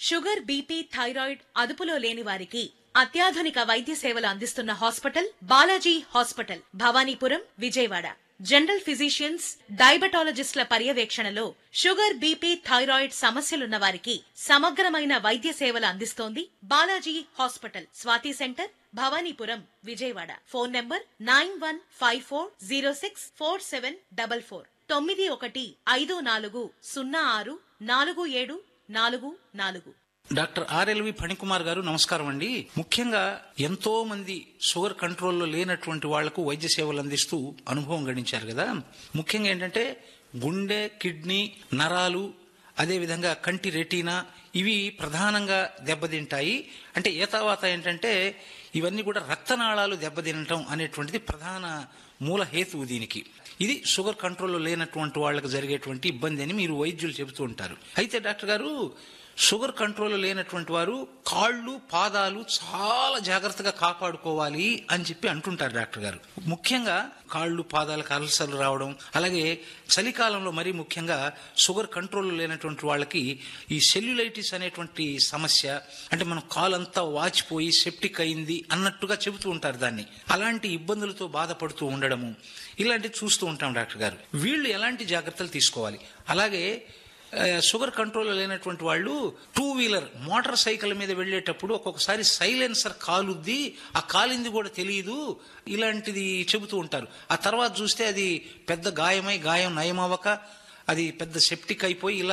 sugar BP thyroid అదుపులో లేని వారికి అత్యాధునిక వైద్య సేవలు అందిస్తున్న hospital Balaji hospital Bhavanipuram Vijayawada general physicians డయాబెటాలజిస్టుల పర్యవేక్షణలో షుగర్ బీపీ థైరాయిడ్ సమస్యలున్న వారికి సమగ్రమైన వైద్య సేవలు అందిస్తోంది Balaji hospital Swathi centre Bhavanipuram Vijayawada phone number nine one five four zero six four seven double four తొమ్మిది ఒకటి ఐదు నాలుగు సున్నా ఆరు నాలుగు ఏడు నాలుగు నాలుగు డాక్టర్ ఆర్ఎల్వి ఫణికుమార్ గారు నమస్కారం అండి ముఖ్యంగా ఎంతో మంది షుగర్ కంట్రోల్లో లేనటువంటి వాళ్లకు వైద్య సేవలు అందిస్తూ అనుభవం గడించారు కదా ముఖ్యంగా ఏంటంటే గుండె కిడ్నీ నరాలు అదేవిధంగా కంటి రెటీనా ఇవి ప్రధానంగా దెబ్బతింటాయి అంటే ఏ తర్వాత ఏంటంటే ఇవన్నీ కూడా రక్తనాళాలు దెబ్బతినటం అనేటువంటిది ప్రధాన మూల హేతువు దీనికి ఇది షుగర్ కంట్రోల్లో లేనటువంటి వాళ్ళకి జరిగేటువంటి ఇబ్బంది అని మీరు వైద్యులు చెబుతూ ఉంటారు అయితే డాక్టర్ గారు షుగర్ కంట్రోల్ లేనటువంటి వారు కాళ్ళు పాదాలు చాలా జాగ్రత్తగా కాపాడుకోవాలి అని చెప్పి అంటుంటారు డాక్టర్ గారు ముఖ్యంగా కాళ్ళు పాదాలకు అల్సర్లు రావడం అలాగే చలికాలంలో మరీ ముఖ్యంగా షుగర్ కంట్రోల్ లేనటువంటి వాళ్ళకి ఈ సెల్యులైటిస్ అనేటువంటి సమస్య అంటే మనం కాలంతా వాచిపోయి సెప్టిక్ అయింది అన్నట్టుగా చెబుతూ ఉంటారు దాన్ని అలాంటి ఇబ్బందులతో బాధపడుతూ ఉండడము ఇలాంటివి చూస్తూ ఉంటాం డాక్టర్ గారు వీళ్ళు ఎలాంటి జాగ్రత్తలు తీసుకోవాలి అలాగే ఆ, షుగర్ కంట్రోల్ లేనటువంటి వాళ్ళు టూ వీలర్ మోటార్ సైకిల్ మీద వెళ్ళేటప్పుడు ఒక్కొక్కసారి సైలెన్సర్ కాలుద్ది ఆ కాలింది కూడా తెలియదు ఇలాంటిది చెబుతూ ఉంటారు ఆ తర్వాత చూస్తే అది పెద్ద గాయమై గాయం నయమవ్వక అది పెద్ద సెప్టిక్ అయిపోయి ఇలా